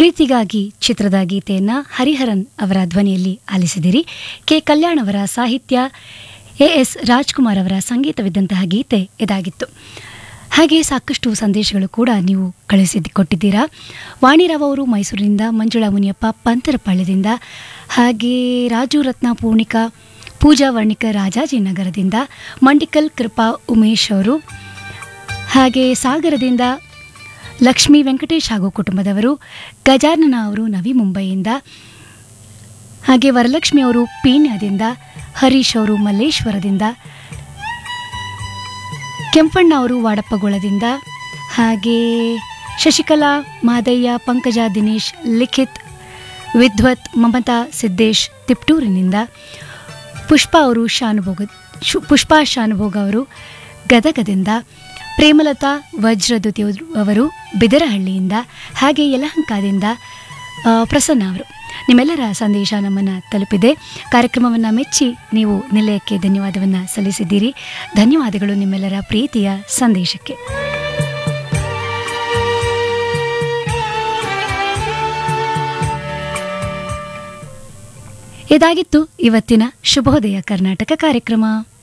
ಪ್ರೀತಿಗಾಗಿ ಚಿತ್ರದ ಗೀತೆಯನ್ನ ಹರಿಹರನ್ ಅವರ ಧ್ವನಿಯಲ್ಲಿ ಆಲಿಸಿದಿರಿ ಕೆ ಕಲ್ಯಾಣ್ ಅವರ ಸಾಹಿತ್ಯ ಎ ಎಸ್ ರಾಜ್ಕುಮಾರ್ ಅವರ ಸಂಗೀತವಿದ್ದಂತಹ ಗೀತೆ ಇದಾಗಿತ್ತು ಹಾಗೆ ಸಾಕಷ್ಟು ಸಂದೇಶಗಳು ಕೂಡ ನೀವು ಕಳಿಸಿದ್ದು ಕೊಟ್ಟಿದ್ದೀರಾ ವಾಣಿರಾವ್ ಅವರು ಮೈಸೂರಿನಿಂದ ಮಂಜುಳಾ ಮುನಿಯಪ್ಪ ಪಂತರಪಾಳ್ಯದಿಂದ ಹಾಗೆ ರಾಜು ರತ್ನ ಪೂರ್ಣಿಕಾ ಪೂಜಾ ವರ್ಣಿಕ ರಾಜಾಜಿನಗರದಿಂದ ಮಂಡಿಕಲ್ ಕೃಪಾ ಉಮೇಶ್ ಅವರು ಹಾಗೆ ಸಾಗರದಿಂದ ಲಕ್ಷ್ಮೀ ವೆಂಕಟೇಶ್ ಹಾಗೂ ಕುಟುಂಬದವರು ಗಜಾನನ ಅವರು ನವಿ ಮುಂಬೈಯಿಂದ ಹಾಗೆ ವರಲಕ್ಷ್ಮಿ ಅವರು ಪೀಣ್ಯದಿಂದ ಹರೀಶ್ ಅವರು ಮಲ್ಲೇಶ್ವರದಿಂದ ಕೆಂಪಣ್ಣ ಅವರು ವಾಡಪ್ಪಗೊಳದಿಂದ ಹಾಗೆ ಶಶಿಕಲಾ ಮಾದಯ್ಯ ಪಂಕಜ ದಿನೇಶ್ ಲಿಖಿತ್ ವಿದ್ವತ್ ಮಮತಾ ಸಿದ್ದೇಶ್ ತಿಪ್ಟೂರಿನಿಂದ ಪುಷ್ಪ ಅವರು ಶಾನುಭೋಗ ಶು ಪುಷ್ಪಾ ಶಾನುಭೋಗ ಅವರು ಗದಗದಿಂದ ಪ್ರೇಮಲತಾ ವಜ್ರದುತಿ ಅವರು ಬಿದರಹಳ್ಳಿಯಿಂದ ಹಾಗೆ ಯಲಹಂಕದಿಂದ ಆ, ಪ್ರಸನ್ನ ಅವರು ನಿಮ್ಮೆಲ್ಲರ ಸಂದೇಶ ನಮ್ಮನ್ನು ತಲುಪಿದೆ ಕಾರ್ಯಕ್ರಮವನ್ನು ಮೆಚ್ಚಿ ನೀವು ನಿಲಯಕ್ಕೆ ಧನ್ಯವಾದವನ್ನು ಸಲ್ಲಿಸಿದ್ದೀರಿ ಧನ್ಯವಾದಗಳು ನಿಮ್ಮೆಲ್ಲರ ಪ್ರೀತಿಯ ಸಂದೇಶಕ್ಕೆ ಇದಾಗಿತ್ತು ಇವತ್ತಿನ ಶುಭೋದಯ ಕರ್ನಾಟಕ ಕಾರ್ಯಕ್ರಮ